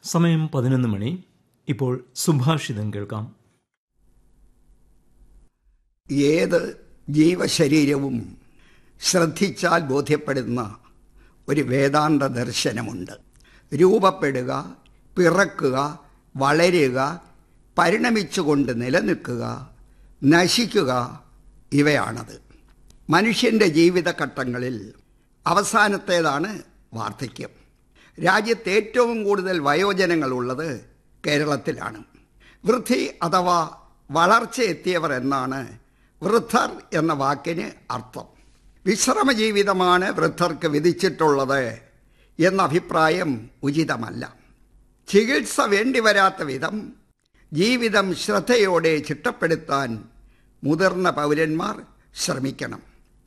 സമയം പതിനൊന്ന് മണി ഇപ്പോൾ സുഭാഷിതം കേൾക്കാം ഏത് ജീവശരീരവും ശ്രദ്ധിച്ചാൽ ബോധ്യപ്പെടുന്ന ഒരു വേദാന്ത ദർശനമുണ്ട് രൂപപ്പെടുക പിറക്കുക വളരുക പരിണമിച്ചുകൊണ്ട് നിലനിൽക്കുക നശിക്കുക ഇവയാണത് മനുഷ്യൻ്റെ ജീവിതഘട്ടങ്ങളിൽ അവസാനത്തേതാണ് വാർദ്ധക്യം രാജ്യത്ത് ഏറ്റവും കൂടുതൽ വയോജനങ്ങളുള്ളത് കേരളത്തിലാണ് വൃദ്ധി അഥവാ വളർച്ച എത്തിയവർ എന്നാണ് വൃദ്ധർ എന്ന വാക്കിന് അർത്ഥം വിശ്രമ ജീവിതമാണ് വൃദ്ധർക്ക് വിധിച്ചിട്ടുള്ളത് എന്ന അഭിപ്രായം ഉചിതമല്ല ചികിത്സ വേണ്ടിവരാത്ത വിധം ജീവിതം ശ്രദ്ധയോടെ ചിട്ടപ്പെടുത്താൻ മുതിർന്ന പൗരന്മാർ ശ്രമിക്കണം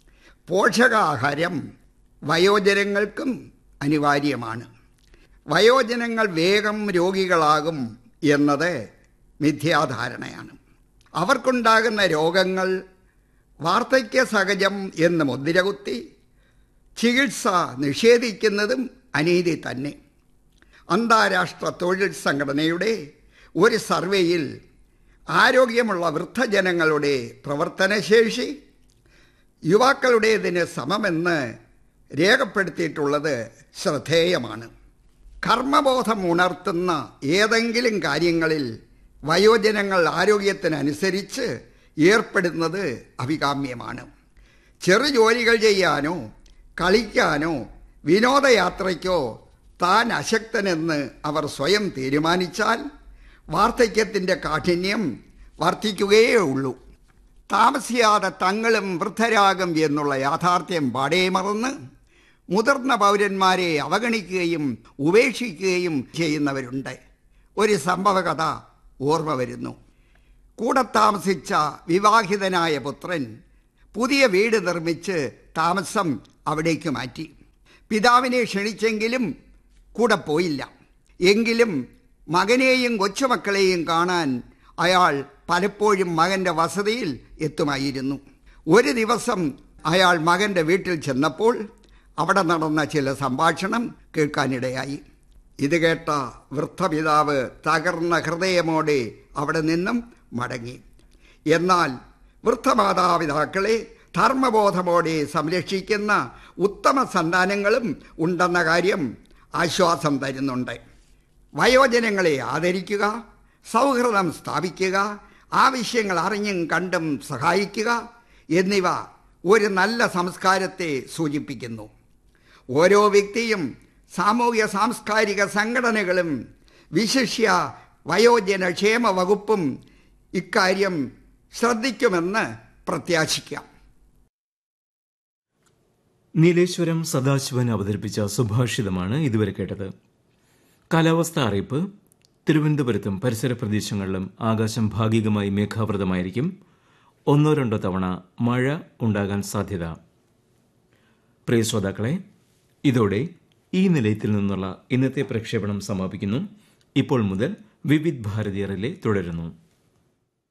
പോഷകാഹാരം വയോജനങ്ങൾക്കും അനിവാര്യമാണ് വയോജനങ്ങൾ വേഗം രോഗികളാകും എന്നത് മിഥ്യാധാരണയാണ് അവർക്കുണ്ടാകുന്ന രോഗങ്ങൾ വാർദ്ധക്യ സഹജം എന്ന് മുദ്രകുത്തി ചികിത്സ നിഷേധിക്കുന്നതും അനീതി തന്നെ അന്താരാഷ്ട്ര തൊഴിൽ സംഘടനയുടെ ഒരു സർവേയിൽ ആരോഗ്യമുള്ള വൃദ്ധജനങ്ങളുടെ പ്രവർത്തനശേഷി യുവാക്കളുടേതിന് സമമെന്ന് രേഖപ്പെടുത്തിയിട്ടുള്ളത് ശ്രദ്ധേയമാണ് കർമ്മബോധം ഉണർത്തുന്ന ഏതെങ്കിലും കാര്യങ്ങളിൽ വയോജനങ്ങൾ ആരോഗ്യത്തിനനുസരിച്ച് ഏർപ്പെടുന്നത് അഭികാമ്യമാണ് ചെറു ജോലികൾ ചെയ്യാനോ കളിക്കാനോ വിനോദയാത്രയ്ക്കോ താൻ അശക്തനെന്ന് അവർ സ്വയം തീരുമാനിച്ചാൽ വാർദ്ധക്യത്തിൻ്റെ കാഠിന്യം വർദ്ധിക്കുകയേ ഉള്ളൂ താമസിയാതെ തങ്ങളും വൃദ്ധരാകും എന്നുള്ള യാഥാർത്ഥ്യം പാടേ മറന്ന് മുതിർന്ന പൗരന്മാരെ അവഗണിക്കുകയും ഉപേക്ഷിക്കുകയും ചെയ്യുന്നവരുണ്ട് ഒരു സംഭവകഥ ഓർമ്മ വരുന്നു കൂടെ താമസിച്ച വിവാഹിതനായ പുത്രൻ പുതിയ വീട് നിർമ്മിച്ച് താമസം അവിടേക്ക് മാറ്റി പിതാവിനെ ക്ഷണിച്ചെങ്കിലും കൂടെ പോയില്ല എങ്കിലും മകനെയും കൊച്ചുമക്കളെയും കാണാൻ അയാൾ പലപ്പോഴും മകന്റെ വസതിയിൽ എത്തുമായിരുന്നു ഒരു ദിവസം അയാൾ മകന്റെ വീട്ടിൽ ചെന്നപ്പോൾ അവിടെ നടന്ന ചില സംഭാഷണം കേൾക്കാനിടയായി ഇത് കേട്ട വൃദ്ധപിതാവ് തകർന്ന ഹൃദയമോടെ അവിടെ നിന്നും മടങ്ങി എന്നാൽ വൃദ്ധമാതാപിതാക്കളെ ധർമ്മബോധമോടെ സംരക്ഷിക്കുന്ന ഉത്തമ സന്താനങ്ങളും ഉണ്ടെന്ന കാര്യം ആശ്വാസം തരുന്നുണ്ട് വയോജനങ്ങളെ ആദരിക്കുക സൗഹൃദം സ്ഥാപിക്കുക ആവശ്യങ്ങൾ അറിഞ്ഞും കണ്ടും സഹായിക്കുക എന്നിവ ഒരു നല്ല സംസ്കാരത്തെ സൂചിപ്പിക്കുന്നു ഓരോ വ്യക്തിയും സാമൂഹ്യ സാംസ്കാരിക സംഘടനകളും വിശിഷ്യ വയോജന ക്ഷേമ വകുപ്പും ഇക്കാര്യം ശ്രദ്ധിക്കുമെന്ന് പ്രത്യാശിക്കാം നീലേശ്വരം സദാശിവൻ അവതരിപ്പിച്ച സുഭാഷിതമാണ് ഇതുവരെ കേട്ടത് കാലാവസ്ഥ അറിയിപ്പ് തിരുവനന്തപുരത്തും പരിസര പ്രദേശങ്ങളിലും ആകാശം ഭാഗികമായി മേഘാവൃതമായിരിക്കും ഒന്നോ രണ്ടോ തവണ മഴ ഉണ്ടാകാൻ സാധ്യത പ്രിയ ശ്രോതാക്കളെ ഇതോടെ ഈ നിലയത്തിൽ നിന്നുള്ള ഇന്നത്തെ പ്രക്ഷേപണം സമാപിക്കുന്നു ഇപ്പോൾ മുതൽ വിവിധ് ഭാരതീയറിലെ തുടരുന്നു